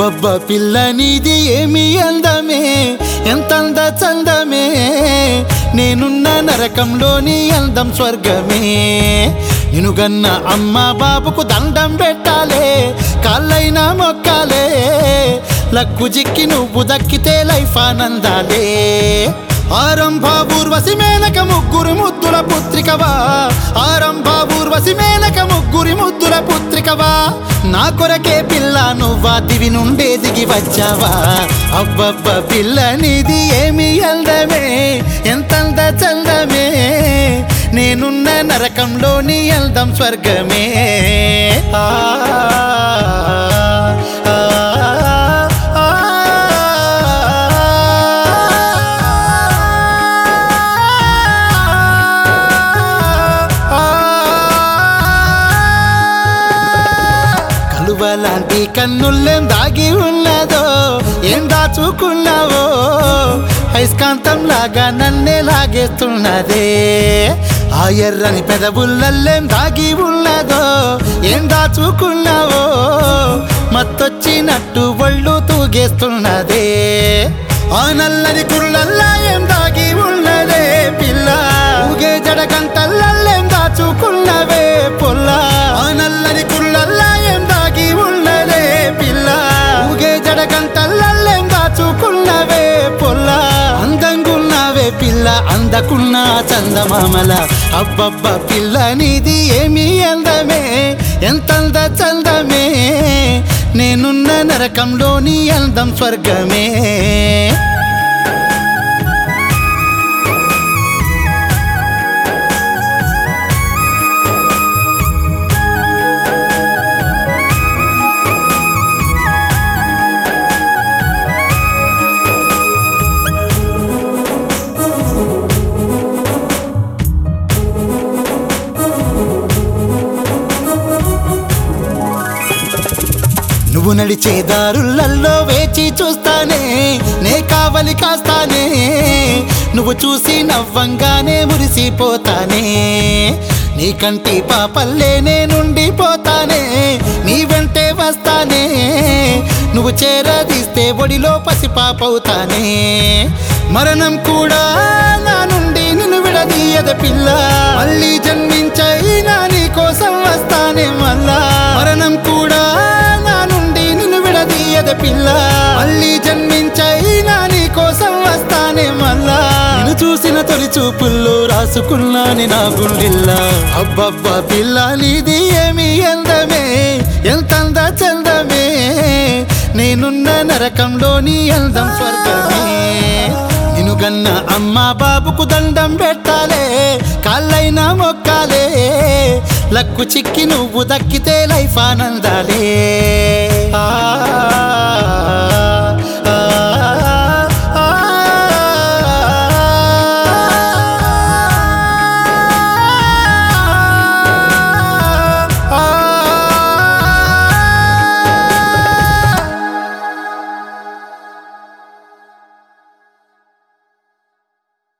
అబ్బబ్బ పిల్ల నీది ఏమి అందమే ఎంతంద చందమే నేనున్న నరకంలోని అందం స్వర్గమే నినుగన్న అమ్మ బాబుకు దండం పెట్టాలే కాళ్ళైనా మొక్కాలే లక్కు జిక్కి నువ్వు దక్కితే లైఫ్ ఆనందాలే ఆరంభాబూర్వసి మేనక ముగ్గురు ముద్దుల పుత్రికవా ఆరంభాబూర్వసి మేనక ముగ్గురి ముద్దుల పుత్రికవా నా కొరకే పిల్ల నువ్వా దివి నుండే దిగి వచ్చావా అబ్బబ్బ పిల్ల నీది ఏమి అందమే ఎంతంద చందమే నేనున్న నరకంలోని ఎల్దం స్వర్గమే ఆ ఆ, ఆ, కలువలాంటి కన్నుల్లేం దాగి ఉన్నదో ఏం దాచుకున్నావో అయస్కాంతం లాగా నన్నే లాగేస్తున్నదే ఆ ఎర్రని పెదవుల్లల్లేం దాగి ఉన్నదో ఏం దాచుకున్నావో మత్తొచ్చినట్టు ఒళ్ళు తూగేస్తున్నదే ఆ నల్లని కురులల్లా ఏం దాగి ఉన్నదే పిల్ల ఊగే జడగంటల్లల్లేం దాచుకున్నవే పొల్ల ఆ నల్లని కురులల్లా ఏం దాగి ఉన్నదే పిల్ల ఊగే జడగంటల్లల్లేం దాచుకున్నవే పొల్ల అందంగున్నావే పిల్ల అందకున్న చందమామల అబ్బబ్బ పిల్ల నీది ఏమి అందమే ఎంతంద చందమే నేనున్న నరకంలోని అందం స్వర్గమే నువ్వు నడిచే దారులల్లో వేచి చూస్తానే నే కావలి కాస్తానే నువ్వు చూసి నవ్వంగానే మురిసిపోతానే నీ కంటి పాపల్లే నేనుండిపోతానే నీ వెంటే వస్తానే నువ్వు చేరదీస్తే ఒడిలో పసిపాపవుతానే మరణం కూడా నా నుండి నిన్ను విడదీయద పిల్ల మళ్ళీ జన్మించైనా నీ కోసం వస్తానే మళ్ళా మరణం కూడా నా నుండి నిన్ను విడదీయద పిల్ల మళ్ళీ జన్మించైనా నీ కోసం వస్తానే మళ్ళా నిన్ను చూసిన తొలి చూపుల్లో రాసుకున్నాని నా గుండెల్లా అబ్బబ్బ పిల్ల నీది ఏమి అందమే ఎంతంద చందమే నేనున్న నరకంలోని అందం స్వర్గమే నిన్ను గన్న అమ్మ బాబుకు దండం పెట్టాలే కాళ్ళైనా మొక్కాలే లక్కు చిక్కి నువ్వు దక్కితే లైఫ్ ఆనందాలే